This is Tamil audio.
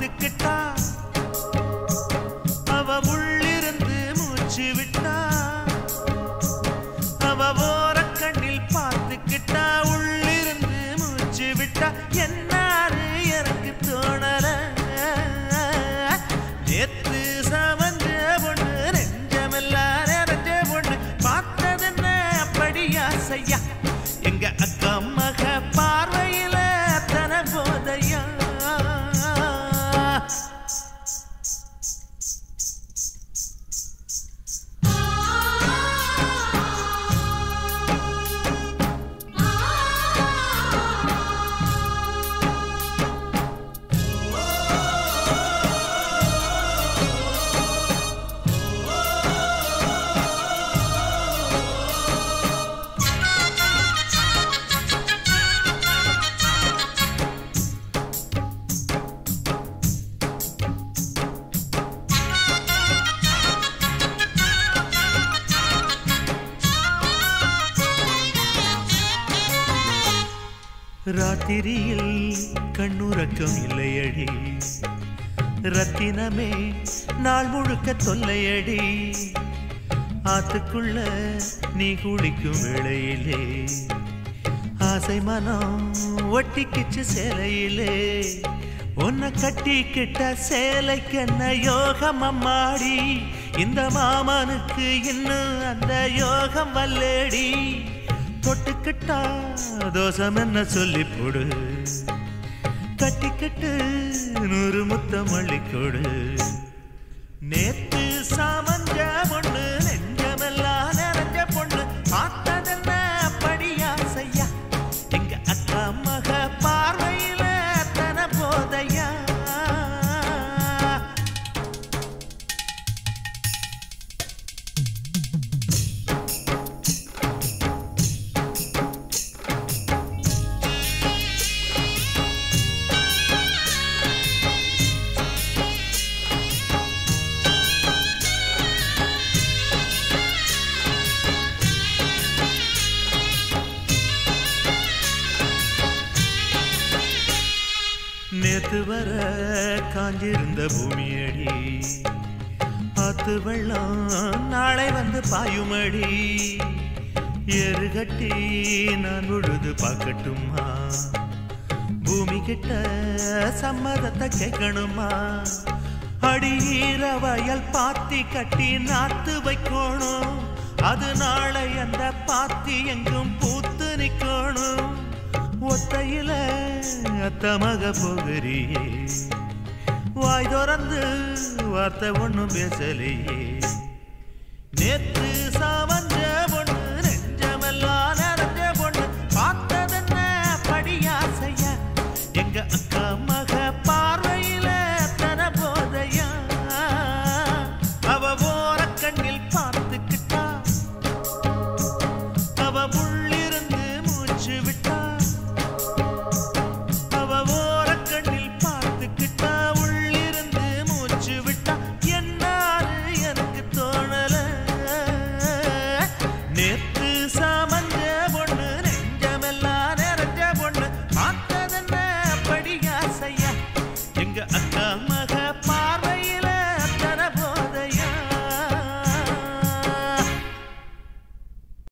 பார்த்துக்கிட்டா அவ உள்ளிருந்து மூச்சு விட்டா அவ ஓர கண்ணில் பார்த்துக்கிட்டா உள்ளிருந்து மூச்சு விட்டா என்னாரு எனக்கு தோணல நேத்து சமஞ்ச பொண்ணு நெஞ்சமெல்லாம் நிறைஞ்ச பொண்ணு பார்த்ததென்ன அப்படியா செய்யா எங்க அக்கா மக பார்வையில தன போதையா ராத்திரியில் கண்ணுறக்கம் இல்லையடி ரத்தினமே நாள் முழுக்க தொல்லையடி ஆத்துக்குள்ள நீ குளிக்கும் வேளையிலே ஆசை மனம் ஒட்டிக்கிச்சு சேலையிலே உன்னை கட்டிக்கிட்ட சேலைக்கு என்ன யோகம் அம்மாடி இந்த மாமனுக்கு இன்னும் அந்த யோகம் வல்லேடி தொட்டுக்கிட்டா தோசம் என்ன சொல்லி போடு கட்டிக்கிட்டு நூறு முத்தம் அள்ளி கொடு நேத்து சாமஞ்ச பொண்ணு நெஞ்சமெல்லாம் நிறைஞ்ச பொண்ணு பார்த்ததென்ன படியா செய்யா எங்க அக்கா மக பார்வையில தன போதையா நேத்து வர காஞ்சிருந்த பூமியடி ஆத்து வெள்ளம் நாளை வந்து பாயுமடி ஏறு கட்டி நான் உழுது பார்க்கட்டுமா பூமி கிட்ட சம்மதத்தை கேட்கணுமா அடியிற வயல் பாத்தி கட்டி நாத்து வைக்கணும் அது நாளை அந்த பாத்தி எங்கும் பூத்து நிக்கணும் ஒத்தையில அத்தமாக போகிறியே வாய் திறந்து வார்த்தை ஒண்ணும் பேசலையே நேத்து சாமன்